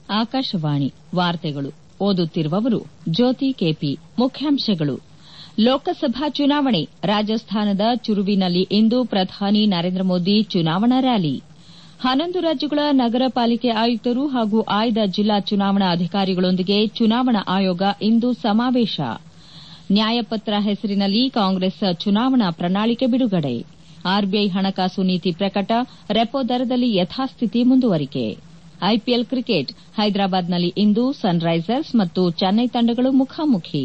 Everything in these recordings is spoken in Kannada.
ಆಕಾಶವಾಣಿ ವಾರ್ತೆಗಳು ಓದುತ್ತಿರುವವರು ಜ್ಯೋತಿ ಕೆಪಿ ಮುಖ್ಯಾಂಶಗಳು ಲೋಕಸಭಾ ಚುನಾವಣೆ ರಾಜಸ್ಥಾನದ ಚುರುವಿನಲ್ಲಿ ಇಂದು ಪ್ರಧಾನಿ ನರೇಂದ್ರ ಮೋದಿ ಚುನಾವಣಾ ರ್ಯಾಲಿ ಹನ್ನೊಂದು ರಾಜ್ಯಗಳ ನಗರ ಪಾಲಿಕೆ ಆಯುಕ್ತರು ಹಾಗೂ ಆಯ್ದ ಜಿಲ್ಲಾ ಚುನಾವಣಾ ಅಧಿಕಾರಿಗಳೊಂದಿಗೆ ಚುನಾವಣಾ ಆಯೋಗ ಇಂದು ಸಮಾವೇಶ ನ್ಯಾಯಪತ್ರ ಹೆಸರಿನಲ್ಲಿ ಕಾಂಗ್ರೆಸ್ ಚುನಾವಣಾ ಪ್ರಣಾಳಿಕೆ ಬಿಡುಗಡೆ ಆರ್ಬಿಐ ಹಣಕಾಸು ನೀತಿ ಪ್ರಕಟ ರೆಪೋ ದರದಲ್ಲಿ ಯಥಾಸ್ಥಿತಿ ಮುಂದುವರಿಕೆ ಐಪಿಎಲ್ ಕ್ರಿಕೆಟ್ ಹೈದರಾಬಾದ್ನಲ್ಲಿ ಇಂದು ಸನ್ರೈಸರ್ಸ್ ಮತ್ತು ಚೆನ್ನೈ ತಂಡಗಳು ಮುಖಾಮುಖಿ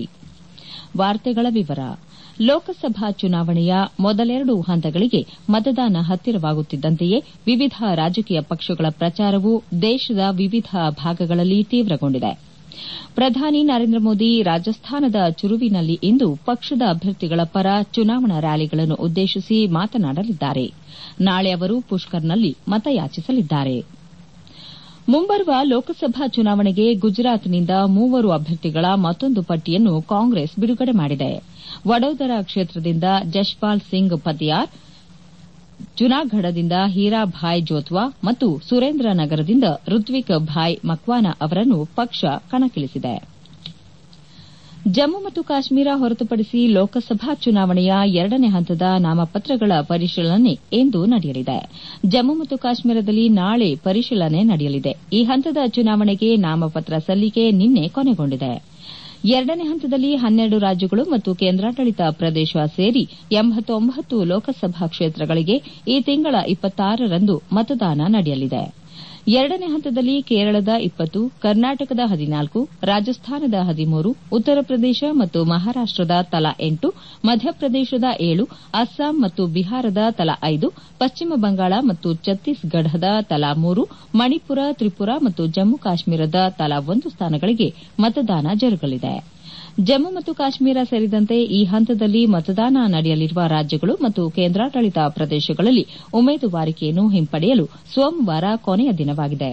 ಲೋಕಸಭಾ ಚುನಾವಣೆಯ ಮೊದಲೆರಡು ಹಂತಗಳಿಗೆ ಮತದಾನ ಹತ್ತಿರವಾಗುತ್ತಿದ್ದಂತೆಯೇ ವಿವಿಧ ರಾಜಕೀಯ ಪಕ್ಷಗಳ ಪ್ರಚಾರವು ದೇಶದ ವಿವಿಧ ಭಾಗಗಳಲ್ಲಿ ತೀವ್ರಗೊಂಡಿದೆ ಪ್ರಧಾನಿ ನರೇಂದ್ರ ಮೋದಿ ರಾಜಸ್ಥಾನದ ಚುರುವಿನಲ್ಲಿ ಇಂದು ಪಕ್ಷದ ಅಭ್ಯರ್ಥಿಗಳ ಪರ ಚುನಾವಣಾ ರ್ಯಾಲಿಗಳನ್ನು ಉದ್ದೇಶಿಸಿ ಮಾತನಾಡಲಿದ್ದಾರೆ ನಾಳೆ ಅವರು ಪುಷ್ಕರ್ನಲ್ಲಿ ಮತಯಾಚಿಸಲಿದ್ದಾರೆ ಮುಂಬರುವ ಲೋಕಸಭಾ ಚುನಾವಣೆಗೆ ಗುಜರಾತ್ನಿಂದ ಮೂವರು ಅಭ್ಯರ್ಥಿಗಳ ಮತ್ತೊಂದು ಪಟ್ಟಿಯನ್ನು ಕಾಂಗ್ರೆಸ್ ಬಿಡುಗಡೆ ಮಾಡಿದೆ ವಡೋದರಾ ಕ್ಷೇತ್ರದಿಂದ ಜಶ್ಪಾಲ್ ಸಿಂಗ್ ಪತಿಯಾರ್ ಜುನಾಗಢದಿಂದ ಹೀರಾಭಾಯ್ ಜೋತ್ವಾ ಮತ್ತು ಸುರೇಂದ್ರನಗರದಿಂದ ಋತ್ವಿಕ್ ಭಾಯ್ ಮಕ್ವಾನ ಅವರನ್ನು ಪಕ್ಷ ಕಣಕ್ಕಿಳಿಸಿದೆ ಜಮ್ಮು ಮತ್ತು ಕಾಶ್ಮೀರ ಹೊರತುಪಡಿಸಿ ಲೋಕಸಭಾ ಚುನಾವಣೆಯ ಎರಡನೇ ಹಂತದ ನಾಮಪತ್ರಗಳ ಪರಿಶೀಲನೆ ಇಂದು ನಡೆಯಲಿದೆ ಜಮ್ಮು ಮತ್ತು ಕಾಶ್ಮೀರದಲ್ಲಿ ನಾಳೆ ಪರಿಶೀಲನೆ ನಡೆಯಲಿದೆ ಈ ಹಂತದ ಚುನಾವಣೆಗೆ ನಾಮಪತ್ರ ಸಲ್ಲಿಕೆ ನಿನ್ನೆ ಕೊನೆಗೊಂಡಿದೆ ಎರಡನೇ ಹಂತದಲ್ಲಿ ಹನ್ನೆರಡು ರಾಜ್ಯಗಳು ಮತ್ತು ಕೇಂದ್ರಾಡಳಿತ ಪ್ರದೇಶ ಸೇರಿ ಎಂಬತ್ತೊಂಬತ್ತು ಲೋಕಸಭಾ ಕ್ಷೇತ್ರಗಳಿಗೆ ಈ ತಿಂಗಳ ರಂದು ಮತದಾನ ನಡೆಯಲಿದೆ ಎರಡನೇ ಹಂತದಲ್ಲಿ ಕೇರಳದ ಇಪ್ಪತ್ತು ಕರ್ನಾಟಕದ ಹದಿನಾಲ್ಕು ರಾಜಸ್ಥಾನದ ಹದಿಮೂರು ಉತ್ತರ ಪ್ರದೇಶ ಮತ್ತು ಮಹಾರಾಷ್ಟದ ತಲಾ ಎಂಟು ಮಧ್ಯಪ್ರದೇಶದ ಏಳು ಅಸ್ಸಾಂ ಮತ್ತು ಬಿಹಾರದ ತಲಾ ಐದು ಪಶ್ಚಿಮ ಬಂಗಾಳ ಮತ್ತು ಛತ್ತೀಸ್ಗಢದ ತಲಾ ಮೂರು ಮಣಿಪುರ ತ್ರಿಪುರಾ ಮತ್ತು ಜಮ್ಮು ಕಾಶ್ಮೀರದ ತಲಾ ಒಂದು ಸ್ಥಾನಗಳಿಗೆ ಮತದಾನ ಜರುಗಲಿದೆ ಜಮ್ಮು ಮತ್ತು ಕಾಶ್ಮೀರ ಸೇರಿದಂತೆ ಈ ಹಂತದಲ್ಲಿ ಮತದಾನ ನಡೆಯಲಿರುವ ರಾಜ್ಯಗಳು ಮತ್ತು ಕೇಂದ್ರಾಡಳಿತ ಪ್ರದೇಶಗಳಲ್ಲಿ ಉಮೇದುವಾರಿಕೆಯನ್ನು ಹಿಂಪಡೆಯಲು ಸೋಮವಾರ ಕೊನೆಯ ದಿನವಾಗಿದೆ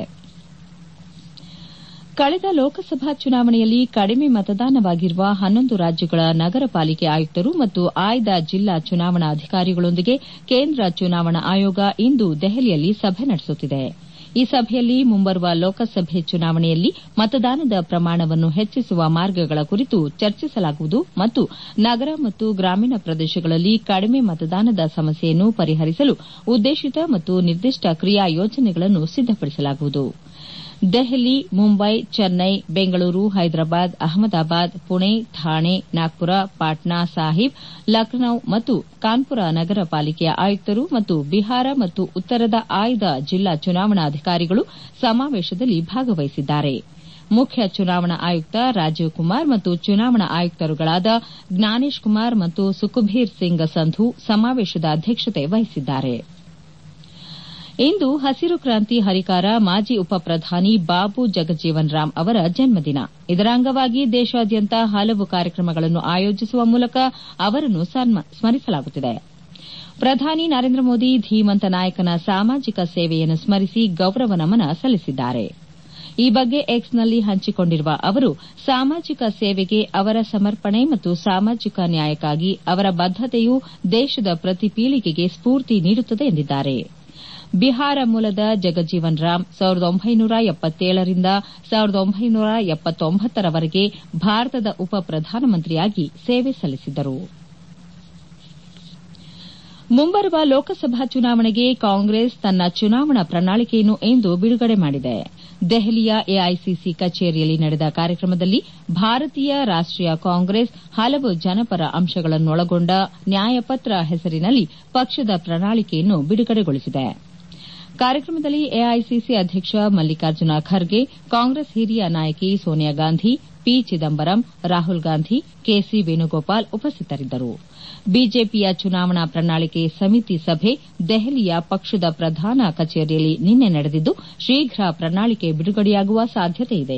ಕಳೆದ ಲೋಕಸಭಾ ಚುನಾವಣೆಯಲ್ಲಿ ಕಡಿಮೆ ಮತದಾನವಾಗಿರುವ ಹನ್ನೊಂದು ರಾಜ್ಯಗಳ ನಗರ ಪಾಲಿಕೆ ಆಯುಕ್ತರು ಮತ್ತು ಆಯ್ದ ಜಿಲ್ಲಾ ಚುನಾವಣಾ ಅಧಿಕಾರಿಗಳೊಂದಿಗೆ ಕೇಂದ್ರ ಚುನಾವಣಾ ಆಯೋಗ ಇಂದು ದೆಹಲಿಯಲ್ಲಿ ಸಭೆ ನಡೆಸುತ್ತಿದೆ ಈ ಸಭೆಯಲ್ಲಿ ಮುಂಬರುವ ಲೋಕಸಭೆ ಚುನಾವಣೆಯಲ್ಲಿ ಮತದಾನದ ಪ್ರಮಾಣವನ್ನು ಹೆಚ್ಚಿಸುವ ಮಾರ್ಗಗಳ ಕುರಿತು ಚರ್ಚಿಸಲಾಗುವುದು ಮತ್ತು ನಗರ ಮತ್ತು ಗ್ರಾಮೀಣ ಪ್ರದೇಶಗಳಲ್ಲಿ ಕಡಿಮೆ ಮತದಾನದ ಸಮಸ್ಯೆಯನ್ನು ಪರಿಹರಿಸಲು ಉದ್ದೇಶಿತ ಮತ್ತು ನಿರ್ದಿಷ್ಟ ಕ್ರಿಯಾ ಯೋಜನೆಗಳನ್ನು ಸಿದ್ದಪಡಿಸಲಾಗುವುದು ದೆಹಲಿ ಮುಂಬೈ ಚೆನ್ನೈ ಬೆಂಗಳೂರು ಹೈದರಾಬಾದ್ ಅಹಮದಾಬಾದ್ ಪುಣೆ ಥಾಣೆ ನಾಗ್ಪುರ ಪಾಟ್ನಾ ಸಾಹಿಬ್ ಲಖನೌ ಮತ್ತು ಕಾನ್ಪುರ ನಗರ ಪಾಲಿಕೆಯ ಆಯುಕ್ತರು ಮತ್ತು ಬಿಹಾರ ಮತ್ತು ಉತ್ತರದ ಆಯ್ದ ಜಿಲ್ಲಾ ಚುನಾವಣಾಧಿಕಾರಿಗಳು ಸಮಾವೇಶದಲ್ಲಿ ಭಾಗವಹಿಸಿದ್ದಾರೆ ಮುಖ್ಯ ಚುನಾವಣಾ ಆಯುಕ್ತ ರಾಜೀವ್ ಕುಮಾರ್ ಮತ್ತು ಚುನಾವಣಾ ಆಯುಕ್ತರುಗಳಾದ ಜ್ಞಾನೇಶ್ ಕುಮಾರ್ ಮತ್ತು ಸುಖಬೀರ್ ಸಿಂಗ್ ಸಂಧು ಸಮಾವೇಶದ ಅಧ್ಯಕ್ಷತೆ ವಹಿಸಿದ್ದಾರೆ ಇಂದು ಹಸಿರು ಕ್ರಾಂತಿ ಹರಿಕಾರ ಮಾಜಿ ಉಪ ಪ್ರಧಾನಿ ಬಾಬು ಜಗಜೀವನ್ ರಾಮ್ ಅವರ ಜನ್ಮದಿನ ಇದರ ಅಂಗವಾಗಿ ದೇಶಾದ್ಯಂತ ಹಲವು ಕಾರ್ಯಕ್ರಮಗಳನ್ನು ಆಯೋಜಿಸುವ ಮೂಲಕ ಅವರನ್ನು ಸ್ಮರಿಸಲಾಗುತ್ತಿದೆ ಪ್ರಧಾನಿ ನರೇಂದ್ರ ಮೋದಿ ಧೀಮಂತ ನಾಯಕನ ಸಾಮಾಜಿಕ ಸೇವೆಯನ್ನು ಸ್ಮರಿಸಿ ಗೌರವ ನಮನ ಸಲ್ಲಿಸಿದ್ದಾರೆ ಈ ಬಗ್ಗೆ ಎಕ್ಸ್ನಲ್ಲಿ ಹಂಚಿಕೊಂಡಿರುವ ಅವರು ಸಾಮಾಜಿಕ ಸೇವೆಗೆ ಅವರ ಸಮರ್ಪಣೆ ಮತ್ತು ಸಾಮಾಜಿಕ ನ್ಯಾಯಕ್ಕಾಗಿ ಅವರ ಬದ್ದತೆಯು ದೇಶದ ಪ್ರತಿ ಪೀಳಿಗೆಗೆ ಸ್ಫೂರ್ತಿ ನೀಡುತ್ತದೆ ಎಂದಿದ್ದಾರೆ ಬಿಹಾರ ಮೂಲದ ಜಗಜೀವನ್ ರಾಮ್ ಸಾವಿರದ ಒಂಬೈನೂರ ಎಪ್ಪತ್ತೇಳರಿಂದ ಸಾವಿರದ ಒಂಬೈನೂರ ಎಪ್ಪತ್ತೊಂಬತ್ತರವರೆಗೆ ಭಾರತದ ಉಪ ಪ್ರಧಾನಮಂತ್ರಿಯಾಗಿ ಸೇವೆ ಸಲ್ಲಿಸಿದ್ದರು ಮುಂಬರುವ ಲೋಕಸಭಾ ಚುನಾವಣೆಗೆ ಕಾಂಗ್ರೆಸ್ ತನ್ನ ಚುನಾವಣಾ ಪ್ರಣಾಳಿಕೆಯನ್ನು ಇಂದು ಬಿಡುಗಡೆ ಮಾಡಿದೆ ದೆಹಲಿಯ ಎಐಸಿಸಿ ಕಚೇರಿಯಲ್ಲಿ ನಡೆದ ಕಾರ್ಯಕ್ರಮದಲ್ಲಿ ಭಾರತೀಯ ರಾಷ್ಟೀಯ ಕಾಂಗ್ರೆಸ್ ಹಲವು ಜನಪರ ಅಂಶಗಳನ್ನೊಳಗೊಂಡ ನ್ಯಾಯಪತ್ರ ಹೆಸರಿನಲ್ಲಿ ಪಕ್ಷದ ಪ್ರಣಾಳಿಕೆಯನ್ನು ಬಿಡುಗಡೆಗೊಳಿಸಿದೆ ಕಾರ್ಯಕ್ರಮದಲ್ಲಿ ಎಐಸಿಸಿ ಅಧ್ಯಕ್ಷ ಮಲ್ಲಿಕಾರ್ಜುನ ಖರ್ಗೆ ಕಾಂಗ್ರೆಸ್ ಹಿರಿಯ ನಾಯಕಿ ಸೋನಿಯಾ ಗಾಂಧಿ ಪಿ ಚಿದಂಬರಂ ರಾಹುಲ್ ಗಾಂಧಿ ಕೆಸಿ ವೇಣುಗೋಪಾಲ್ ಉಪಸ್ಥಿತರಿದ್ದರು ಬಿಜೆಪಿಯ ಚುನಾವಣಾ ಪ್ರಣಾಳಿಕೆ ಸಮಿತಿ ಸಭೆ ದೆಹಲಿಯ ಪಕ್ಷದ ಪ್ರಧಾನ ಕಚೇರಿಯಲ್ಲಿ ನಿನ್ನೆ ನಡೆದಿದ್ದು ಶೀಘ್ರ ಪ್ರಣಾಳಿಕೆ ಬಿಡುಗಡೆಯಾಗುವ ಸಾಧ್ಯತೆಯಿದೆ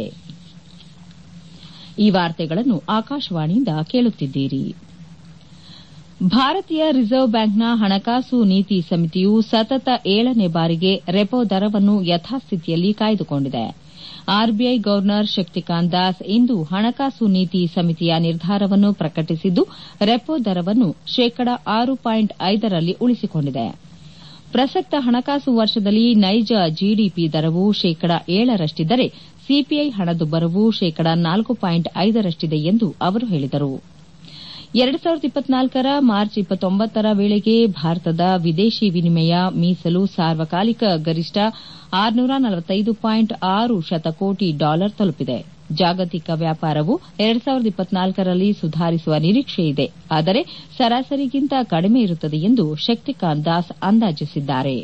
ಈ ವಾರ್ತೆಗಳನ್ನು ಆಕಾಶವಾಣಿಯಿಂದ ಕೇಳುತ್ತಿದ್ದೀರಿ ಭಾರತೀಯ ರಿಸರ್ವ್ ಬ್ಯಾಂಕ್ನ ಹಣಕಾಸು ನೀತಿ ಸಮಿತಿಯು ಸತತ ಏಳನೇ ಬಾರಿಗೆ ರೆಪೋ ದರವನ್ನು ಯಥಾಸ್ಥಿತಿಯಲ್ಲಿ ಕಾಯ್ದುಕೊಂಡಿದೆ ಆರ್ಬಿಐ ಗವರ್ನರ್ ಶಕ್ತಿಕಾಂತ್ ದಾಸ್ ಇಂದು ಹಣಕಾಸು ನೀತಿ ಸಮಿತಿಯ ನಿರ್ಧಾರವನ್ನು ಪ್ರಕಟಿಸಿದ್ದು ರೆಪೋ ದರವನ್ನು ಶೇಕಡ ಆರು ಪಾಯಿಂಟ್ ಐದರಲ್ಲಿ ಉಳಿಸಿಕೊಂಡಿದೆ ಪ್ರಸಕ್ತ ಹಣಕಾಸು ವರ್ಷದಲ್ಲಿ ನೈಜ ಜಿಡಿಪಿ ದರವು ಶೇಕಡಾ ಏಳರಷ್ಟಿದ್ದರೆ ಸಿಪಿಐ ಹಣದುಬ್ಬರವು ಶೇಕಡಾ ನಾಲ್ಕು ಪಾಯಿಂಟ್ ಐದರಷ್ಟಿದೆ ಎಂದು ಅವರು ಹೇಳಿದರು ಎರಡು ಸಾವಿರದ ಇಪ್ಪತ್ನಾಲ್ಕರ ಮಾರ್ಚ್ ಇಪ್ಪತ್ತೊಂಬತ್ತರ ವೇಳೆಗೆ ಭಾರತದ ವಿದೇಶಿ ವಿನಿಮಯ ಮೀಸಲು ಸಾರ್ವಕಾಲಿಕ ಗರಿಷ್ಠ ಆರುನೂರ ನಲವತ್ತೈದು ಪಾಯಿಂಟ್ ಆರು ಶತಕೋಟಿ ಡಾಲರ್ ತಲುಪಿದೆ ಜಾಗತಿಕ ವ್ಯಾಪಾರವು ಎರಡು ಸಾವಿರದ ಇಪ್ಪತ್ನಾಲ್ಕರಲ್ಲಿ ಸುಧಾರಿಸುವ ನಿರೀಕ್ಷೆಯಿದೆ ಆದರೆ ಸರಾಸರಿಗಿಂತ ಕಡಿಮೆ ಇರುತ್ತದೆ ಎಂದು ಶಕ್ತಿಕಾಂತ್ ದಾಸ್ ಅಂದಾಜಿಸಿದ್ದಾರೆ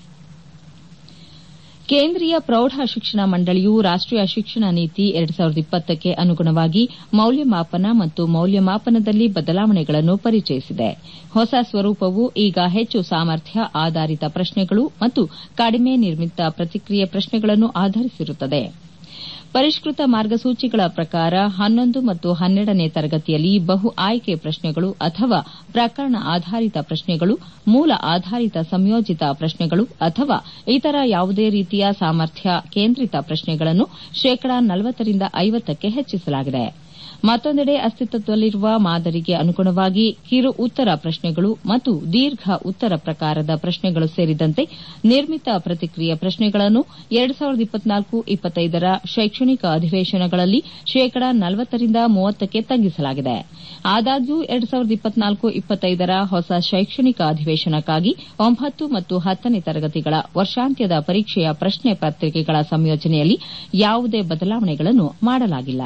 ಕೇಂದ್ರೀಯ ಪ್ರೌಢ ಶಿಕ್ಷಣ ಮಂಡಳಿಯು ರಾಷ್ಟೀಯ ಶಿಕ್ಷಣ ನೀತಿ ಎರಡು ಸಾವಿರದ ಇಪ್ಪತ್ತಕ್ಕೆ ಅನುಗುಣವಾಗಿ ಮೌಲ್ಯಮಾಪನ ಮತ್ತು ಮೌಲ್ಯಮಾಪನದಲ್ಲಿ ಬದಲಾವಣೆಗಳನ್ನು ಪರಿಚಯಿಸಿದೆ ಹೊಸ ಸ್ವರೂಪವು ಈಗ ಹೆಚ್ಚು ಸಾಮರ್ಥ್ಯ ಆಧಾರಿತ ಪ್ರಶ್ನೆಗಳು ಮತ್ತು ಕಡಿಮೆ ನಿರ್ಮಿತ ಪ್ರತಿಕ್ರಿಯೆ ಪ್ರಶ್ನೆಗಳನ್ನು ಆಧರಿಸಿರುತ್ತದೆ ಪರಿಷ್ಕೃತ ಮಾರ್ಗಸೂಚಿಗಳ ಪ್ರಕಾರ ಹನ್ನೊಂದು ಮತ್ತು ಹನ್ನೆರಡನೇ ತರಗತಿಯಲ್ಲಿ ಬಹು ಆಯ್ಕೆ ಪ್ರಶ್ನೆಗಳು ಅಥವಾ ಪ್ರಕರಣ ಆಧಾರಿತ ಪ್ರಶ್ನೆಗಳು ಮೂಲ ಆಧಾರಿತ ಸಂಯೋಜಿತ ಪ್ರಶ್ನೆಗಳು ಅಥವಾ ಇತರ ಯಾವುದೇ ರೀತಿಯ ಸಾಮರ್ಥ್ಯ ಕೇಂದ್ರಿತ ಪ್ರಶ್ನೆಗಳನ್ನು ಶೇಕಡಾ ನಲವತ್ತರಿಂದ ಐವತ್ತಕ್ಕೆ ಹೆಚ್ಚಿಸಲಾಗಿದೆ ಮತ್ತೊಂದೆಡೆ ಅಸ್ತಿತ್ವದಲ್ಲಿರುವ ಮಾದರಿಗೆ ಅನುಗುಣವಾಗಿ ಕಿರು ಉತ್ತರ ಪ್ರಶ್ನೆಗಳು ಮತ್ತು ದೀರ್ಘ ಉತ್ತರ ಪ್ರಕಾರದ ಪ್ರಶ್ನೆಗಳು ಸೇರಿದಂತೆ ನಿರ್ಮಿತ ಪ್ರತಿಕ್ರಿಯೆ ಪ್ರಶ್ನೆಗಳನ್ನು ಎರಡು ಸಾವಿರದ ಇಪ್ಪತ್ನಾಲ್ಕು ಇಪ್ಪತ್ತೈದರ ಶೈಕ್ಷಣಿಕ ಅಧಿವೇಶನಗಳಲ್ಲಿ ಶೇಕಡಾ ನಲವತ್ತರಿಂದ ಮೂವತ್ತಕ್ಕೆ ತಗ್ಗಿಸಲಾಗಿದೆ ಆದಾಗ್ಯೂ ಎರಡು ಸಾವಿರದ ಇಪ್ಪತ್ನಾಲ್ಕು ಇಪ್ಪತ್ತೈದರ ಹೊಸ ಶೈಕ್ಷಣಿಕ ಅಧಿವೇಶನಕ್ಕಾಗಿ ಒಂಬತ್ತು ಮತ್ತು ಹತ್ತನೇ ತರಗತಿಗಳ ವರ್ಷಾಂತ್ಯದ ಪರೀಕ್ಷೆಯ ಪ್ರಶ್ನೆ ಪತ್ರಿಕೆಗಳ ಸಂಯೋಜನೆಯಲ್ಲಿ ಯಾವುದೇ ಬದಲಾವಣೆಗಳನ್ನು ಮಾಡಲಾಗಿಲ್ಲ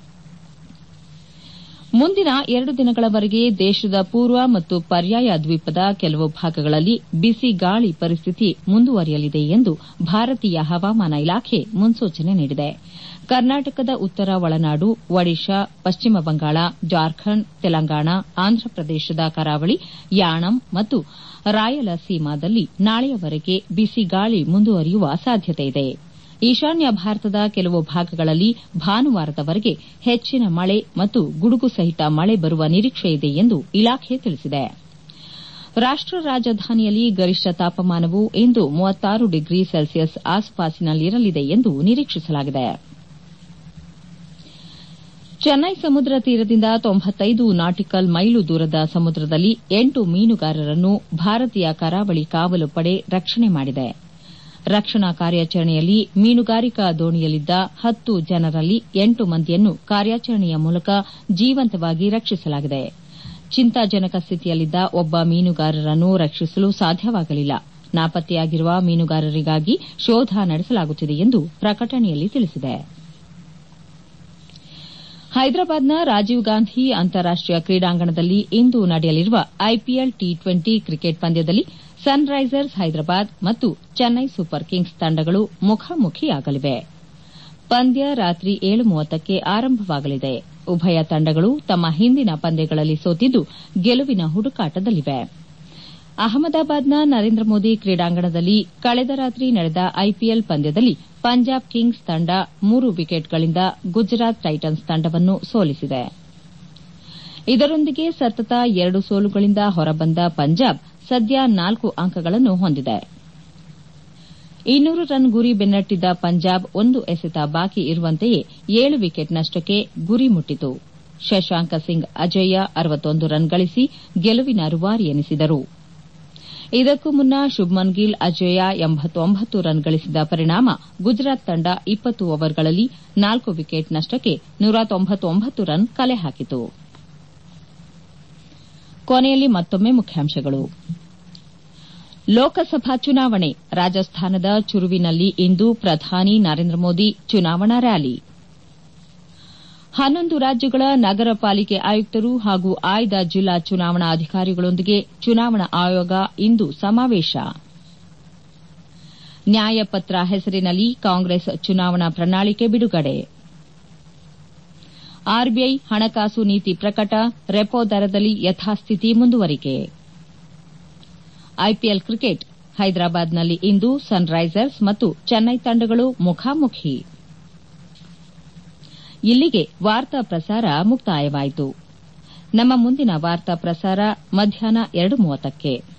ಮುಂದಿನ ಎರಡು ದಿನಗಳವರೆಗೆ ದೇಶದ ಪೂರ್ವ ಮತ್ತು ಪರ್ಯಾಯ ದ್ವೀಪದ ಕೆಲವು ಭಾಗಗಳಲ್ಲಿ ಬಿಸಿ ಗಾಳಿ ಪರಿಸ್ಥಿತಿ ಮುಂದುವರಿಯಲಿದೆ ಎಂದು ಭಾರತೀಯ ಹವಾಮಾನ ಇಲಾಖೆ ಮುನ್ಸೂಚನೆ ನೀಡಿದೆ ಕರ್ನಾಟಕದ ಉತ್ತರ ಒಳನಾಡು ಒಡಿಶಾ ಪಶ್ಚಿಮ ಬಂಗಾಳ ಜಾರ್ಖಂಡ್ ತೆಲಂಗಾಣ ಆಂಧ್ರಪ್ರದೇಶದ ಕರಾವಳಿ ಯಾಣಂ ಮತ್ತು ರಾಯಲಸೀಮಾದಲ್ಲಿ ನಾಳೆಯವರೆಗೆ ಬಿಸಿ ಗಾಳಿ ಮುಂದುವರಿಯುವ ಸಾಧ್ಯತೆಯಿದೆ ಈಶಾನ್ಯ ಭಾರತದ ಕೆಲವು ಭಾಗಗಳಲ್ಲಿ ಭಾನುವಾರದವರೆಗೆ ಹೆಚ್ಚಿನ ಮಳೆ ಮತ್ತು ಗುಡುಗು ಸಹಿತ ಮಳೆ ಬರುವ ನಿರೀಕ್ಷೆಯಿದೆ ಎಂದು ಇಲಾಖೆ ತಿಳಿಸಿದೆ ರಾಷ್ಟ ರಾಜಧಾನಿಯಲ್ಲಿ ಗರಿಷ್ಠ ತಾಪಮಾನವು ಇಂದು ಮೂವತ್ತಾರು ಡಿಗ್ರಿ ಸೆಲ್ಸಿಯಸ್ ಆಸುಪಾಸಿನಲ್ಲಿರಲಿದೆ ಎಂದು ನಿರೀಕ್ಷಿಸಲಾಗಿದೆ ಚೆನ್ನೈ ಸಮುದ್ರ ತೀರದಿಂದ ತೊಂಬತ್ತೈದು ನಾಟಿಕಲ್ ಮೈಲು ದೂರದ ಸಮುದ್ರದಲ್ಲಿ ಎಂಟು ಮೀನುಗಾರರನ್ನು ಭಾರತೀಯ ಕರಾವಳಿ ಕಾವಲು ಪಡೆ ರಕ್ಷಣೆ ಮಾಡಿದೆ ರಕ್ಷಣಾ ಕಾರ್ಯಾಚರಣೆಯಲ್ಲಿ ಮೀನುಗಾರಿಕಾ ದೋಣಿಯಲ್ಲಿದ್ದ ಹತ್ತು ಜನರಲ್ಲಿ ಎಂಟು ಮಂದಿಯನ್ನು ಕಾರ್ಯಾಚರಣೆಯ ಮೂಲಕ ಜೀವಂತವಾಗಿ ರಕ್ಷಿಸಲಾಗಿದೆ ಚಿಂತಾಜನಕ ಸ್ಥಿತಿಯಲ್ಲಿದ್ದ ಒಬ್ಬ ಮೀನುಗಾರರನ್ನು ರಕ್ಷಿಸಲು ಸಾಧ್ಯವಾಗಲಿಲ್ಲ ನಾಪತ್ತೆಯಾಗಿರುವ ಮೀನುಗಾರರಿಗಾಗಿ ಶೋಧ ನಡೆಸಲಾಗುತ್ತಿದೆ ಎಂದು ಪ್ರಕಟಣೆಯಲ್ಲಿ ತಿಳಿಸಿದೆ ಹೈದರಾಬಾದ್ನ ರಾಜೀವ್ ಗಾಂಧಿ ಅಂತಾರಾಷ್ಟೀಯ ಕ್ರೀಡಾಂಗಣದಲ್ಲಿ ಇಂದು ನಡೆಯಲಿರುವ ಐಪಿಎಲ್ ಟಿ ಟ್ವೆಂಟಿ ಕ್ರಿಕೆಟ್ ಪಂದ್ಯದಲ್ಲಿ ಸನ್ ರೈಸರ್ಸ್ ಹೈದರಾಬಾದ್ ಮತ್ತು ಚೆನ್ನೈ ಸೂಪರ್ ಕಿಂಗ್ಸ್ ತಂಡಗಳು ಮುಖಾಮುಖಿಯಾಗಲಿವೆ ಪಂದ್ಯ ರಾತ್ರಿ ಏಳು ಮೂವತ್ತಕ್ಕೆ ಆರಂಭವಾಗಲಿದೆ ಉಭಯ ತಂಡಗಳು ತಮ್ಮ ಹಿಂದಿನ ಪಂದ್ಯಗಳಲ್ಲಿ ಸೋತಿದ್ದು ಗೆಲುವಿನ ಹುಡುಕಾಟದಲ್ಲಿವೆ ಅಹಮದಾಬಾದ್ನ ನರೇಂದ್ರ ಮೋದಿ ಕ್ರೀಡಾಂಗಣದಲ್ಲಿ ಕಳೆದ ರಾತ್ರಿ ನಡೆದ ಐಪಿಎಲ್ ಪಂದ್ಯದಲ್ಲಿ ಪಂಜಾಬ್ ಕಿಂಗ್ಸ್ ತಂಡ ಮೂರು ವಿಕೆಟ್ಗಳಿಂದ ಗುಜರಾತ್ ಟೈಟನ್ಸ್ ತಂಡವನ್ನು ಸೋಲಿಸಿದೆ ಇದರೊಂದಿಗೆ ಸತತ ಎರಡು ಸೋಲುಗಳಿಂದ ಹೊರಬಂದ ಪಂಜಾಬ್ ಸದ್ಯ ನಾಲ್ಕು ಅಂಕಗಳನ್ನು ಹೊಂದಿದೆ ಇನ್ನೂರು ರನ್ ಗುರಿ ಬೆನ್ನಟ್ಟಿದ್ದ ಪಂಜಾಬ್ ಒಂದು ಎಸೆತ ಬಾಕಿ ಇರುವಂತೆಯೇ ಏಳು ವಿಕೆಟ್ ನಷ್ಟಕ್ಕೆ ಗುರಿ ಮುಟ್ಟಿತು ಶಶಾಂಕ ಸಿಂಗ್ ಅಜಯ್ಯ ಅರವತ್ತೊಂದು ರನ್ ಗಳಿಸಿ ಗೆಲುವಿನ ರೂವಾರಿ ಎನಿಸಿದರು ಇದಕ್ಕೂ ಮುನ್ನ ಶುಭ್ಮನ್ ಗಿಲ್ ಅಜಯ್ಯ ಎಂಬತ್ತೊಂಬತ್ತು ರನ್ ಗಳಿಸಿದ ಪರಿಣಾಮ ಗುಜರಾತ್ ತಂಡ ಇಪ್ಪತ್ತು ಓವರ್ಗಳಲ್ಲಿ ನಾಲ್ಕು ವಿಕೆಟ್ ನಷ್ಟಕ್ಕೆ ನೂರ ತೊಂಬತ್ತೊಂಬತ್ತು ರನ್ ಕಲೆ ಹಾಕಿತು ಕೊನೆಯಲ್ಲಿ ಮತ್ತೊಮ್ಮೆ ಮುಖ್ಯಾಂಶಗಳು ಲೋಕಸಭಾ ಚುನಾವಣೆ ರಾಜಸ್ಥಾನದ ಚುರುವಿನಲ್ಲಿ ಇಂದು ಪ್ರಧಾನಿ ನರೇಂದ್ರ ಮೋದಿ ಚುನಾವಣಾ ರ್ಯಾಲಿ ಹನ್ನೊಂದು ರಾಜ್ಯಗಳ ನಗರ ಪಾಲಿಕೆ ಆಯುಕ್ತರು ಹಾಗೂ ಆಯ್ದ ಜಿಲ್ಲಾ ಚುನಾವಣಾ ಅಧಿಕಾರಿಗಳೊಂದಿಗೆ ಚುನಾವಣಾ ಆಯೋಗ ಇಂದು ಸಮಾವೇಶ ನ್ಯಾಯಪತ್ರ ಹೆಸರಿನಲ್ಲಿ ಕಾಂಗ್ರೆಸ್ ಚುನಾವಣಾ ಪ್ರಣಾಳಿಕೆ ಬಿಡುಗಡೆ ಆರ್ಬಿಐ ಹಣಕಾಸು ನೀತಿ ಪ್ರಕಟ ರೆಪೋ ದರದಲ್ಲಿ ಯಥಾಸ್ಥಿತಿ ಮುಂದುವರಿಕೆ ಐಪಿಎಲ್ ಕ್ರಿಕೆಟ್ ಹೈದರಾಬಾದ್ನಲ್ಲಿ ಇಂದು ಸನ್ ರೈಸರ್ಸ್ ಮತ್ತು ಚೆನ್ನೈ ತಂಡಗಳು ಮುಖಾಮುಖಿ ಇಲ್ಲಿಗೆ ವಾರ್ತಾ ಪ್ರಸಾರ ಮುಕ್ತಾಯವಾಯಿತು ನಮ್ಮ ಮುಂದಿನ ವಾರ್ತಾ ಪ್ರಸಾರ ಮಧ್ಯಾಹ್ನ ಎರಡು ಮೂವತ್ತಕ್ಕೆ